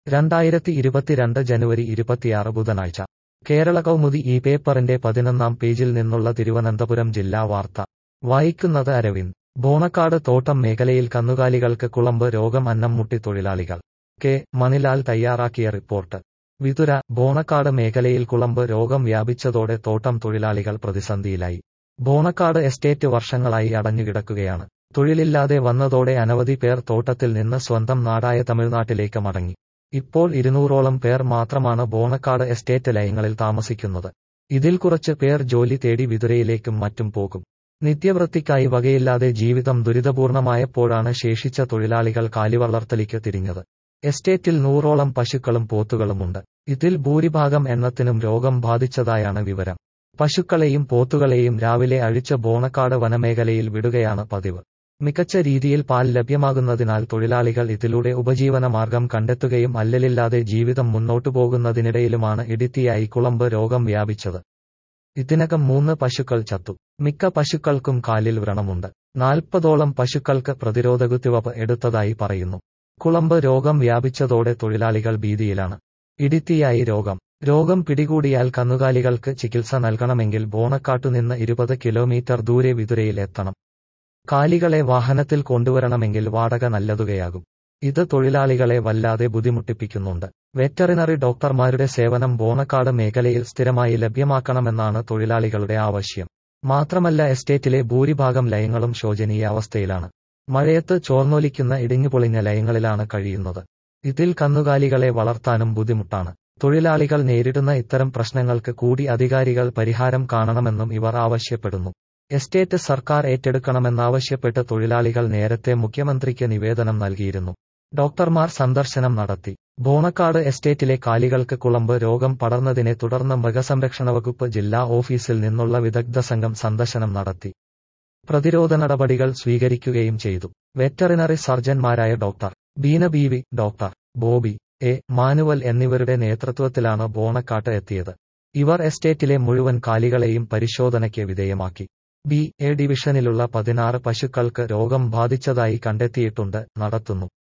രണ്ടായിരത്തി ഇരുപത്തിരണ്ട് ജനുവരി ഇരുപത്തിയാറ് ബുധനാഴ്ച കേരള കൗമുദി ഈ പേപ്പറിന്റെ പതിനൊന്നാം പേജിൽ നിന്നുള്ള തിരുവനന്തപുരം ജില്ലാ വാർത്ത വായിക്കുന്നത് അരവിന്ദ് ബോണക്കാട് തോട്ടം മേഖലയിൽ കന്നുകാലികൾക്ക് കുളമ്പ് രോഗം അന്നം മുട്ടി തൊഴിലാളികൾ കെ മണിലാൽ തയ്യാറാക്കിയ റിപ്പോർട്ട് വിതുര ബോണക്കാട് മേഖലയിൽ കുളമ്പ് രോഗം വ്യാപിച്ചതോടെ തോട്ടം തൊഴിലാളികൾ പ്രതിസന്ധിയിലായി ബോണക്കാട് എസ്റ്റേറ്റ് വർഷങ്ങളായി അടഞ്ഞുകിടക്കുകയാണ് തൊഴിലില്ലാതെ വന്നതോടെ അനവധി പേർ തോട്ടത്തിൽ നിന്ന് സ്വന്തം നാടായ തമിഴ്നാട്ടിലേക്ക് മടങ്ങി ഇപ്പോൾ ഇരുന്നൂറോളം പേർ മാത്രമാണ് ബോണക്കാട് എസ്റ്റേറ്റ് ലയങ്ങളിൽ താമസിക്കുന്നത് ഇതിൽ കുറച്ച് പേർ ജോലി തേടി വിതുരയിലേക്കും മറ്റും പോകും നിത്യവൃത്തിക്കായി വകയില്ലാതെ ജീവിതം ദുരിതപൂർണമായപ്പോഴാണ് ശേഷിച്ച തൊഴിലാളികൾ കാലിവളർത്തലിക്ക് തിരിഞ്ഞത് എസ്റ്റേറ്റിൽ നൂറോളം പശുക്കളും പോത്തുകളുമുണ്ട് ഇതിൽ ഭൂരിഭാഗം എണ്ണത്തിനും രോഗം ബാധിച്ചതായാണ് വിവരം പശുക്കളെയും പോത്തുകളെയും രാവിലെ അഴിച്ച് ബോണക്കാട് വനമേഖലയിൽ വിടുകയാണ് പതിവ് മികച്ച രീതിയിൽ പാൽ ലഭ്യമാകുന്നതിനാൽ തൊഴിലാളികൾ ഇതിലൂടെ ഉപജീവന മാർഗം കണ്ടെത്തുകയും അല്ലലില്ലാതെ ജീവിതം മുന്നോട്ടു പോകുന്നതിനിടയിലുമാണ് ഇടിത്തിയായി കുളമ്പ് രോഗം വ്യാപിച്ചത് ഇതിനകം മൂന്ന് പശുക്കൾ ചത്തു മിക്ക പശുക്കൾക്കും കാലിൽ വ്രണമുണ്ട് നാൽപ്പതോളം പശുക്കൾക്ക് പ്രതിരോധ കുത്തിവപ്പ് എടുത്തതായി പറയുന്നു കുളമ്പ് രോഗം വ്യാപിച്ചതോടെ തൊഴിലാളികൾ ഭീതിയിലാണ് ഇടിത്തിയായി രോഗം രോഗം പിടികൂടിയാൽ കന്നുകാലികൾക്ക് ചികിത്സ നൽകണമെങ്കിൽ ബോണക്കാട്ടുനിന്ന് ഇരുപത് കിലോമീറ്റർ ദൂരെ വിതുരയിൽ എത്തണം കാലികളെ വാഹനത്തിൽ കൊണ്ടുവരണമെങ്കിൽ വാടക നല്ലതുകയാകും ഇത് തൊഴിലാളികളെ വല്ലാതെ ബുദ്ധിമുട്ടിപ്പിക്കുന്നുണ്ട് വെറ്ററിനറി ഡോക്ടർമാരുടെ സേവനം ബോണക്കാട് മേഖലയിൽ സ്ഥിരമായി ലഭ്യമാക്കണമെന്നാണ് തൊഴിലാളികളുടെ ആവശ്യം മാത്രമല്ല എസ്റ്റേറ്റിലെ ഭൂരിഭാഗം ലയങ്ങളും ശോചനീയ അവസ്ഥയിലാണ് മഴയത്ത് ചോർന്നൊലിക്കുന്ന ഇടിഞ്ഞുപൊളിഞ്ഞ ലയങ്ങളിലാണ് കഴിയുന്നത് ഇതിൽ കന്നുകാലികളെ വളർത്താനും ബുദ്ധിമുട്ടാണ് തൊഴിലാളികൾ നേരിടുന്ന ഇത്തരം പ്രശ്നങ്ങൾക്ക് കൂടി അധികാരികൾ പരിഹാരം കാണണമെന്നും ഇവർ ആവശ്യപ്പെടുന്നു എസ്റ്റേറ്റ് സർക്കാർ ഏറ്റെടുക്കണമെന്നാവശ്യപ്പെട്ട് തൊഴിലാളികൾ നേരത്തെ മുഖ്യമന്ത്രിക്ക് നിവേദനം നൽകിയിരുന്നു ഡോക്ടർമാർ സന്ദർശനം നടത്തി ബോണക്കാട് എസ്റ്റേറ്റിലെ കാലികൾക്ക് കുളമ്പ് രോഗം പടർന്നതിനെ തുടർന്ന് മൃഗസംരക്ഷണ വകുപ്പ് ജില്ലാ ഓഫീസിൽ നിന്നുള്ള വിദഗ്ധ സംഘം സന്ദർശനം നടത്തി പ്രതിരോധ നടപടികൾ സ്വീകരിക്കുകയും ചെയ്തു വെറ്ററിനറി സർജൻമാരായ doctor Beena Beevi doctor Bobby A Manuel എന്നിവരുടെ നേതൃത്വത്തിലാണ് ബോണക്കാട്ട് എത്തിയത് ഇവർ എസ്റ്റേറ്റിലെ മുഴുവൻ കാലികളെയും പരിശോധനയ്ക്ക് വിധേയമാക്കി ബി എ ഡിവിഷനിലുള്ള പതിനാറ് പശുക്കൾക്ക് രോഗം ബാധിച്ചതായി കണ്ടെത്തിയിട്ടുണ്ട് നടത്തുന്നു